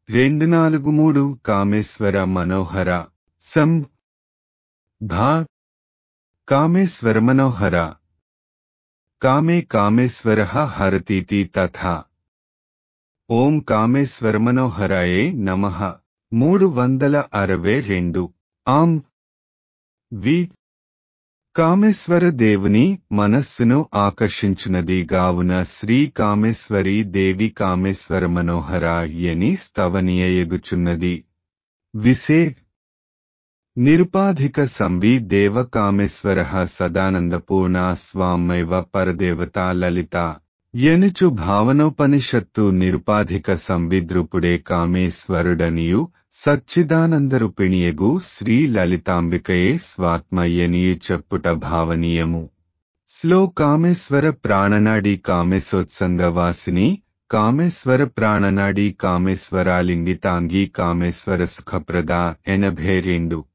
రెండు నాలుగు మూడు కామేశ్వర మనోహర సం భా కామేశ్వర మనోహర కామే కామేశ్వర హరతీతి తథా ఓం కామేశ్వర మనోహరాయే నమః మూడు వందల అరవై రెండు ఆం వి కామేశ్వర దేవుని మనస్సును ఆకర్షించునది గావున శ్రీ కామేశ్వరి దేవి కామేశ్వర మనోహర యని స్తవనీయగుచున్నది విసే నిరుపాధిక సంవి దేవ కామేశ్వర సదానందపూర్ణ స్వామైవ పరదేవతా లలిత ఎనుచు భావనోపనిషత్తు నిరుపాధిక సంవిద్రుపుడే కామేశ్వరుడనియు సచ్చిదానందరూపిణియగు శ్రీ లలితాంబికయే స్వాత్మయ్యనియు చెప్పుట భావనీయము స్లో కామేశ్వర ప్రాణనాడి కామేశోత్సంగవాసిని కామేశ్వర ప్రాణనాడి కామేశ్వరాలింగితాంగి కామేశ్వర సుఖప్రద ఎనభై రెండు